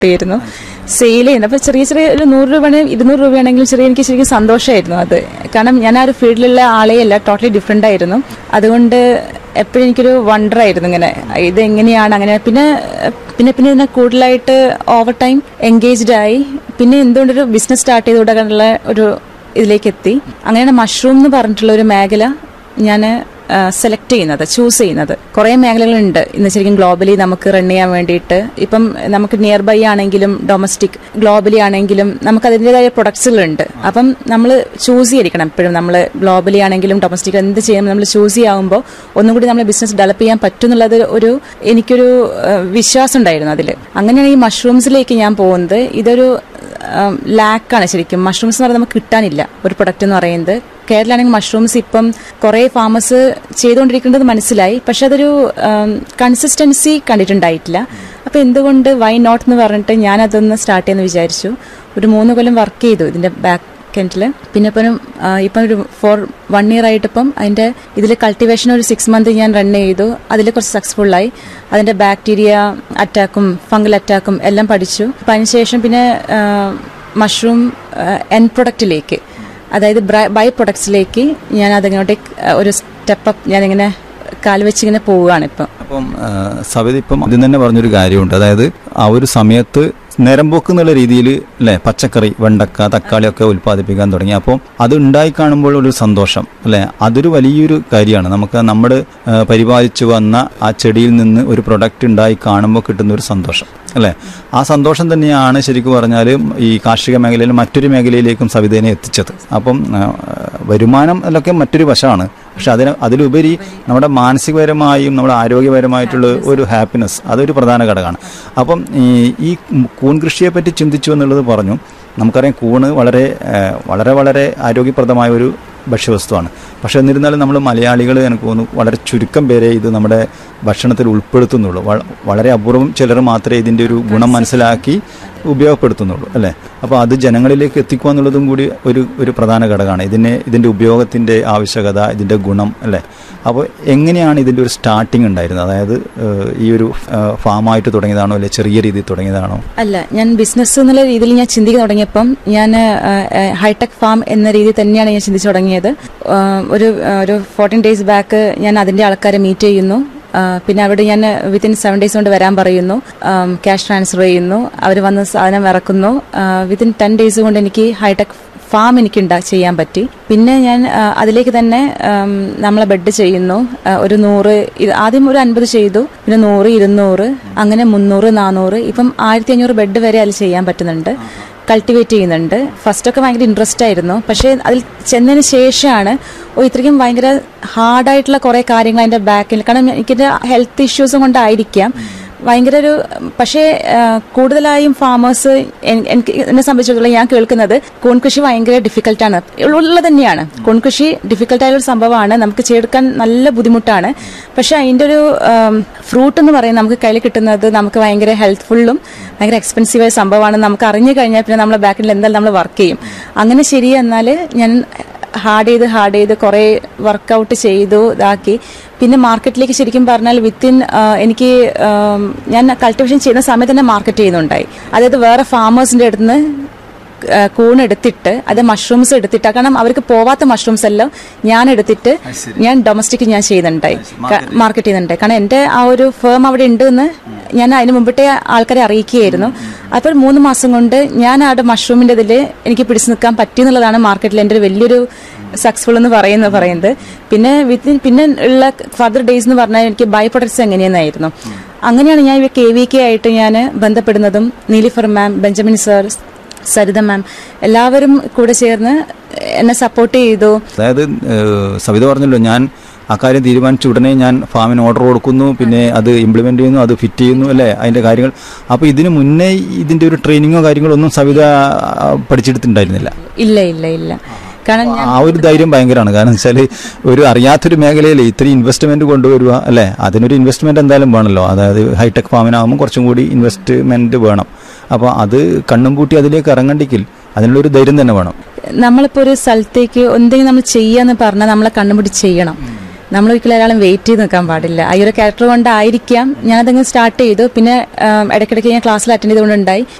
ചെയ്യുന്നു സെയിൽ ചെയ്യുന്നത് അപ്പോൾ ചെറിയ ചെറിയ ഒരു നൂറ് രൂപ ഇരുന്നൂറ് രൂപയാണെങ്കിലും ചെറിയ എനിക്ക് ശരിക്കും സന്തോഷമായിരുന്നു അത് കാരണം ഞാൻ ആ ഒരു ഫീൽഡിലുള്ള ആളെയല്ല ടോട്ടലി ഡിഫറെൻ്റ് ആയിരുന്നു അതുകൊണ്ട് എപ്പോഴും എനിക്കൊരു വണ്ടർ ആയിരുന്നു ഇങ്ങനെ ഇത് എങ്ങനെയാണ് അങ്ങനെ പിന്നെ പിന്നെ പിന്നെ ഇതിനെ കൂടുതലായിട്ട് ഓവർ ടൈം എൻഗേജ്ഡ് ആയി പിന്നെ എന്തുകൊണ്ടൊരു ബിസിനസ് സ്റ്റാർട്ട് ചെയ്ത് കൊടുക്കാനുള്ള ഒരു ഇതിലേക്ക് എത്തി അങ്ങനെയാണ് മഷ്റൂം എന്ന് പറഞ്ഞിട്ടുള്ള ഒരു മേഖല ഞാൻ സെലക്ട് ചെയ്യുന്നത് ചൂസ് ചെയ്യുന്നത് കുറേ മേഖലകളുണ്ട് ഇന്ന് ശരിക്കും ഗ്ലോബലി നമുക്ക് റൺ ചെയ്യാൻ വേണ്ടിയിട്ട് ഇപ്പം നമുക്ക് നിയർ ബൈ ആണെങ്കിലും ഡൊമസ്റ്റിക് ഗ്ലോബലി ആണെങ്കിലും നമുക്ക് അതിൻ്റെതായ പ്രൊഡക്ട്സുകളുണ്ട് അപ്പം നമ്മൾ ചൂസ് ചെയ്തിരിക്കണം എപ്പോഴും നമ്മൾ ഗ്ലോബലി ആണെങ്കിലും ഡൊമസ്റ്റിക് എന്ത് ചെയ്യുമ്പോൾ നമ്മൾ ചൂസ് ചെയ്യാവുമ്പോൾ ഒന്നും കൂടി നമ്മൾ ബിസിനസ് ഡെവലപ്പ് ചെയ്യാൻ പറ്റും എന്നുള്ളത് ഒരു എനിക്കൊരു ഏഹ്, വിശ്വാസം ഉണ്ടായിരുന്നു അതിൽ അങ്ങനെയാണ് ഈ മഷ്റൂംസിലേക്ക് ഞാൻ പോകുന്നത് ഇതൊരു ലാക്കാണ് ശരിക്കും മഷ്റൂംസ് എന്ന് പറയുന്നത് നമുക്ക് കിട്ടാനില്ല ഒരു പ്രൊഡക്റ്റ് എന്ന് പറയുന്നത് കേരളമാണെങ്കിൽ മഷ്റൂംസ് ഇപ്പം കുറേ ഫാമേഴ്സ് ചെയ്തുകൊണ്ടിരിക്കുന്നത് മനസ്സിലായി പക്ഷെ അതൊരു കൺസിസ്റ്റൻസി കണ്ടിട്ടുണ്ടായിട്ടില്ല അപ്പോൾ എന്തുകൊണ്ട് വൈ നോട്ട് എന്ന് പറഞ്ഞിട്ട് ഞാൻ അതൊന്ന് സ്റ്റാർട്ട് ചെയ്യാന്ന് വിചാരിച്ചു ഒരു മൂന്ന് കൊല്ലം വർക്ക് ചെയ്തു ഇതിന്റെ ബാക്ക് കെൻറ്റിൽ പിന്നെ ഇപ്പം ഇപ്പം ഒരു ഫോർ വൺ ഇയർ ആയിട്ടിപ്പം അതിൻ്റെ ഇതിൽ കൾട്ടിവേഷൻ ഒരു സിക്സ് മന്ത് ഞാൻ റൺ ചെയ്തു അതിൽ കുറച്ച് സക്സസ്ഫുള്ളായി അതിൻ്റെ ബാക്ടീരിയ അറ്റാക്കും ഫംഗൽ അറ്റാക്കും എല്ലാം പഠിച്ചു അപ്പം അതിനുശേഷം പിന്നെ മഷ്റൂം എൻ പ്രൊഡക്റ്റിലേക്ക് അതായത് ബൈ പ്രൊഡക്ട്സിലേക്ക് ഞാൻ അതങ്ങോട്ടേക്ക് ഒരു സ്റ്റെപ്പ് ഞാനിങ്ങനെ കാല് വെച്ചിങ്ങനെ പോവുകയാണ് ഇപ്പം അപ്പം ആ, സവിത ഇപ്പം ആദ്യം തന്നെ പറഞ്ഞൊരു കാര്യമുണ്ട് അതായത് ആ ഒരു സമയത്ത് നേരമ്പോക്ക് എന്നുള്ള രീതിയിൽ അല്ലെ പച്ചക്കറി വെണ്ടക്ക തക്കാളി ഒക്കെ ഉൽപ്പാദിപ്പിക്കാൻ തുടങ്ങി അപ്പോൾ അത് ഉണ്ടായി കാണുമ്പോൾ ഒരു സന്തോഷം അല്ലെ അതൊരു വലിയൊരു കാര്യമാണ് നമുക്ക് നമ്മൾ പരിപാലിച്ചു വന്ന ആ ചെടിയിൽ നിന്ന് ഒരു പ്രൊഡക്റ്റ് ഉണ്ടായി കാണുമ്പോൾ കിട്ടുന്ന ഒരു സന്തോഷം അല്ലെ ആ സന്തോഷം തന്നെയാണ് ശരിക്കും പറഞ്ഞാൽ ഈ കാർഷിക മേഖലയിൽ മറ്റൊരു മേഖലയിലേക്കും സവിതേനെ എത്തിച്ചത് അപ്പം ആ, വരുമാനം എന്നൊക്കെ മറ്റൊരു വശമാണ് പക്ഷെ അതിന് അതിലുപരി നമ്മുടെ മാനസികപരമായും നമ്മുടെ ആരോഗ്യപരമായിട്ടുള്ള ഒരു ഹാപ്പിനെസ് അതൊരു പ്രധാന ഘടകമാണ് അപ്പം ഈ ഈ കൂൺ കൃഷിയെ പറ്റി ചിന്തിച്ചു എന്നുള്ളത് പറഞ്ഞു നമുക്കറിയാം കൂണ് വളരെ ഏഹ്, വളരെ വളരെ ആരോഗ്യപ്രദമായ ഒരു ഭക്ഷ്യവസ്തുവാണ് പക്ഷെ എന്നിരുന്നാലും നമ്മൾ മലയാളികൾ എനിക്ക് തോന്നുന്നു വളരെ ചുരുക്കം പേരെ ഇത് നമ്മുടെ ഭക്ഷണത്തിൽ ഉൾപ്പെടുത്തുന്നുള്ളൂ വ- വളരെ അപൂർവം ചിലർ മാത്രമേ ഇതിൻ്റെ ഒരു ഗുണം മനസ്സിലാക്കി ഉപയോഗപ്പെടുത്തുന്നുള്ളൂ അല്ലേ അപ്പോൾ അത് ജനങ്ങളിലേക്ക് എത്തിക്കുക എന്നുള്ളതും കൂടി ഒരു ഒരു പ്രധാന ഘടകമാണ് ഇതിനെ ഇതിൻ്റെ ഉപയോഗത്തിൻ്റെ ആവശ്യകത ഇതിൻ്റെ ഗുണം അല്ലേ അപ്പോൾ എങ്ങനെയാണ് ഇതിൻ്റെ ഒരു സ്റ്റാർട്ടിങ് ഉണ്ടായിരുന്നത് അതായത് ഏഹ്, ഈ ഒരു ഏഹ്, ഫാമായിട്ട് തുടങ്ങിയതാണോ അല്ലെ ചെറിയ രീതിയിൽ തുടങ്ങിയതാണോ അല്ല ഞാൻ ബിസിനസ് എന്നുള്ള രീതിയിൽ ഞാൻ ചിന്തിക്കാൻ തുടങ്ങിയപ്പം ഞാൻ ഹൈടെക് ഫാം എന്ന രീതിയിൽ തന്നെയാണ് ഞാൻ ചിന്തിച്ചു തുടങ്ങിയത് ആ, ഒരു ആ, ഒരു ഫോർട്ടീൻ ഡേയ്സ് ബാക്ക് ഞാൻ അതിന്റെ ആൾക്കാരെ മീറ്റ് ചെയ്യുന്നു ആ, പിന്നെ അവിടെ ഞാൻ വിത്തിൻ സെവൻ ഡേയ്സ് കൊണ്ട് വരാൻ പറയുന്നു ക്യാഷ് ട്രാൻസ്ഫർ ചെയ്യുന്നു അവർ വന്ന് സാധനം ഇറക്കുന്നു വിത്തിൻ ടെൻ ഡേയ്സ് കൊണ്ട് എനിക്ക് ഹൈടെക് ഫാം എനിക്ക് ഉണ്ടാ ചെയ്യാൻ പറ്റി പിന്നെ ഞാൻ ആ, അതിലേക്ക് തന്നെ ആം, നമ്മളെ ബെഡ് ചെയ്യുന്നു ആ, ഒരു നൂറ് ഇത് ആദ്യം ഒരു അൻപത് ചെയ്തു പിന്നെ നൂറ് ഇരുന്നൂറ് അങ്ങനെ മുന്നൂറ് നാനൂറ് ഇപ്പം ആയിരത്തി അഞ്ഞൂറ് ബെഡ് വരെ അതിൽ ചെയ്യാൻ പറ്റുന്നുണ്ട് കൾട്ടിവേറ്റ് ചെയ്യുന്നുണ്ട് ഫസ്റ്റൊക്കെ ഭയങ്കര ഇൻട്രസ്റ്റ് ആയിരുന്നു പക്ഷേ അതിൽ ചെന്നതിന് ശേഷമാണ് ഓ ഇത്രയ്ക്കും ഭയങ്കര ഹാർഡായിട്ടുള്ള കുറേ കാര്യങ്ങൾ അതിൻ്റെ ബാക്കിൽ കാരണം എനിക്കിൻ്റെ ഹെൽത്ത് ഇഷ്യൂസും കൊണ്ടായിരിക്കാം ഭയങ്കര ഒരു പക്ഷേ ആ, കൂടുതലായും ഫാമേഴ്സ് എനിക്ക് എന്നെ സംബന്ധിച്ചിടത്തോളം ഞാൻ കേൾക്കുന്നത് കൂൺ കൃഷി ഭയങ്കര ഡിഫിക്കൽട്ടാണ് ഉള്ളത് തന്നെയാണ് കൂൺ കൃഷി ഡിഫിക്കൽട്ടായ ഒരു സംഭവമാണ് നമുക്ക് ചെയ്തെടുക്കാൻ നല്ല ബുദ്ധിമുട്ടാണ് പക്ഷെ അതിൻ്റെ ഒരു ഫ്രൂട്ട് എന്ന് പറയുന്നത് നമുക്ക് കയ്യിൽ കിട്ടുന്നത് നമുക്ക് ഭയങ്കര ഹെൽത്ത്ഫുള്ളും ഭയങ്കര എക്സ്പെൻസീവായ സംഭവമാണ് നമുക്ക് അറിഞ്ഞു കഴിഞ്ഞാൽ പിന്നെ നമ്മളെ ബാക്കിൽ എന്തായാലും നമ്മൾ വർക്ക് ചെയ്യും അങ്ങനെ ശരി എന്നാൽ ഞാൻ ഹാർഡ് ചെയ്ത് ഹാർഡ് ചെയ്ത് കുറേ വർക്കൗട്ട് ചെയ്തു ഇതാക്കി പിന്നെ മാർക്കറ്റിലേക്ക് ശരിക്കും പറഞ്ഞാൽ വിത്തിൻ എനിക്ക് ആം, ഞാൻ കൾട്ടിവേഷൻ ചെയ്യുന്ന സമയത്ത് തന്നെ മാർക്കറ്റ് ചെയ്യുന്നുണ്ടായി അതായത് വേറെ ഫാമേഴ്സിന്റെ അടുത്ത് നിന്ന് കൂൺ എടുത്തിട്ട് അത് മഷ്റൂംസ് എടുത്തിട്ട് കാരണം അവർക്ക് പോവാത്ത മഷ്റൂംസ് എല്ലാം ഞാൻ എടുത്തിട്ട് ഞാൻ ഡൊമസ്റ്റിക് ഞാൻ ചെയ്യുന്നുണ്ടായി മാർക്കറ്റ് ചെയ്യുന്നുണ്ടായി കാരണം എൻ്റെ ആ ഒരു ഫേം അവിടെ ഉണ്ട് എന്ന് ഞാൻ അതിന് മുമ്പിട്ടേ ആൾക്കാരെ അറിയിക്കുകയായിരുന്നു അപ്പോൾ മൂന്ന് മാസം കൊണ്ട് ഞാൻ അവിടെ മഷ്റൂമിൻ്റെ ഇതിൽ എനിക്ക് പിടിച്ചു നിൽക്കാൻ പറ്റി എന്നുള്ളതാണ് മാർക്കറ്റിൽ എൻ്റെ ഒരു വലിയൊരു സക്സസ്ഫുൾ എന്ന് പറയുന്നത് പറയുന്നത് പിന്നെ വിത്തിൻ പിന്നെ ഉള്ള ഫർദർ ഡേയ്സ് എന്ന് പറഞ്ഞാൽ എനിക്ക് ബൈ പ്രൊഡക്ട്സ് എങ്ങനെയെന്നായിരുന്നു അങ്ങനെയാണ് ഞാൻ കെ വി കെ ആയിട്ട് ഞാൻ ബന്ധപ്പെടുന്നതും Nilofer ma'am Benjamin sir Saritha ma'am എല്ലാവരും കൂടെ ചേർന്ന് എന്നെ സപ്പോർട്ട് ചെയ്തു അതായത് ഏഹ്, സവിത പറഞ്ഞല്ലോ ഞാൻ ആ കാര്യം തീരുമാനിച്ച ഉടനെ ഞാൻ ഫാമിന് ഓർഡർ കൊടുക്കുന്നു പിന്നെ അത് ഇംപ്ലിമെന്റ് ചെയ്യുന്നു അത് ഫിറ്റ് ചെയ്യുന്നു അല്ലേ അതിന്റെ കാര്യങ്ങൾ അപ്പോൾ ഇതിന് മുന്നേ ഇതിന്റെ ഒരു ട്രെയിനിങ്ങോ കാര്യങ്ങളോ ഒന്നും സവിത ആ, പഠിച്ചെടുത്തിട്ടുണ്ടായിരുന്നില്ല ഇല്ല ഇല്ല ഇല്ല കാരണം ഞാൻ ആ ഒരു ധൈര്യം ഭയങ്കരമാണ് കാരണം വെച്ചാൽ ഒരു അറിയാത്തൊരു മേഖലയിൽ ഇത്രയും ഇൻവെസ്റ്റ്മെന്റ് കൊണ്ടുവരിക അല്ലേ അതിനൊരു ഇൻവെസ്റ്റ്മെന്റ് എന്തായാലും വേണമല്ലോ അതായത് ഹൈടെക് ഫാമിനാകുമ്പോൾ കുറച്ചും കൂടി ഇൻവെസ്റ്റ്മെന്റ് വേണം അപ്പോൾ അത് കണ്ണും പൂട്ടി അതിലേക്ക് ഇറങ്ങണ്ടെങ്കിൽ അതിനുള്ളൊരു ധൈര്യം തന്നെ വേണം നമ്മളിപ്പോ ഒരു സ്ഥലത്തേക്ക് എന്തെങ്കിലും നമ്മൾ ചെയ്യാന്ന് പറഞ്ഞാൽ നമ്മളെ കണ്ണുപിടി ചെയ്യണം നമ്മൾ ഒരിക്കലും ഒരാളും വെയിറ്റ് ചെയ്ത് നിൽക്കാൻ പാടില്ല ആ ഒരു ക്യാരക്ടർ കൊണ്ടായിരിക്കാം ഞാനതങ്ങ് സ്റ്റാർട്ട് ചെയ്തു പിന്നെ ആം, ഇടയ്ക്കിടയ്ക്ക് ഞാൻ ക്ലാസ്സിൽ അറ്റൻഡ് ചെയ്തുകൊണ്ടുണ്ടായി